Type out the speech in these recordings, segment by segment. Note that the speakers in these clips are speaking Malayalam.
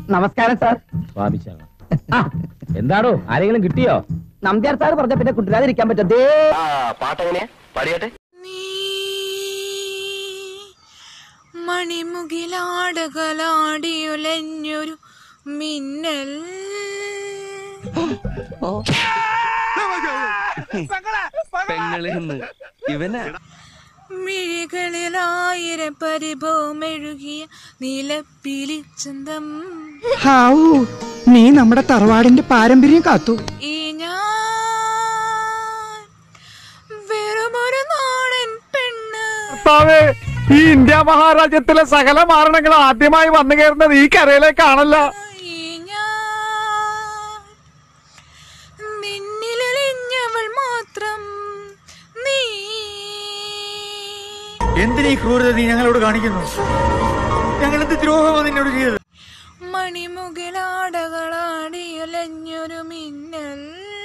നമസ്കാരം സാർ സ്വാമിച്ചാണ് ആ എന്താടോ ആരെങ്കിലും കിട്ടിയോ നമ്പ്യാർ സാർ പറഞ്ഞ പിന്നെ കുട്ടിരാതിരിക്കാൻ പറ്റും ദേ പാട്ടെങ്ങനെയാ പാടിയാട്ടെ നീ മണിമുകിലാടകലാടിയുലഞ്ഞൊരു മിന്നൽ പെങ്ങളിന്ന് ഇവനാ മിഴികളിലായിരം പരിഭവമെഴുകിയ നീലപ്പിലിച്ചന്തം ഹാവൂ നീ നമ്മുടെ തറവാടിന്റെ പാരമ്പര്യം കാത്തു ഈ ഞാൻ വെറുമൊരു നാടൻ പെണ്ണ് ഈ ഇന്ത്യ മഹാരാജ്യത്തിലെ സകല മാരണങ്ങൾ ആദ്യമായി വന്നു കയറുന്നത് ഈ കരയിലേക്കാണല്ലോ ഈ ഞാൻ നിന്നിലലിഞ്ഞവൾ മാത്രം നീ എന്തിനീ ക്രൂരത നീ ഞങ്ങളോട് കാണിക്കുന്നു ഞങ്ങൾ എന്ത് ദ്രോഹമാണ് നിന്നോട് ചെയ്തത് മണിമുകിലാടകളാടിയുലഞ്ഞൊരു മിന്നൽ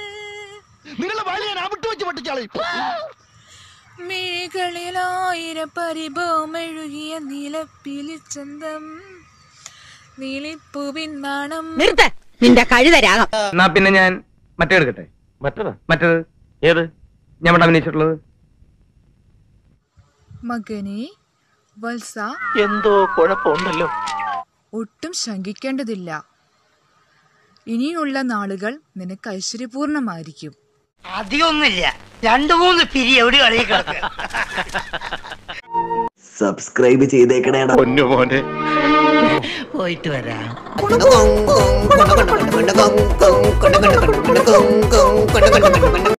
മിഴികളിലായിരം പരിഭവമെഴുകിയ നീലപ്പിലിച്ചന്തം നീലിപ്പൂവിൻ നാണം നിർത്ത് നിന്റെ കഴുതരാഗം എന്നാ പിന്നെ ഞാൻ മറ്റേ എടുക്കട്ടെ മറ്റതാ മറ്റേത് ഏത് ഞാൻ ഇവിടെ അഭിനയിച്ചിട്ടുള്ളത് മകനെ വത്സ എന്തോ കുഴപ്പമുണ്ടല്ലോ ഒട്ടും ശങ്കിക്കേണ്ടതില്ല ഇനിയുള്ള നാളുകൾ നിനക്ക് ഐശ്വര്യപൂർണമായിരിക്കും അധികമൊന്നുമില്ല രണ്ടു മൂന്ന് പിരി എവിടെ കളി കിടക്കുക സബ്സ്ക്രൈബ് ചെയ്തേക്കണേടാ പൊന്നു മോനെ പോയിട്ട് വരാം കൊണ്ടു കൊണ്ടു കൊണ്ടു കൊണ്ടു കൊണ്ടു കൊണ്ടു കൊണ്ടു കൊണ്ടു കൊണ്ടു കൊണ്ടു കൊണ്ടു കൊണ്ടു കൊണ്ടു കൊണ്ടു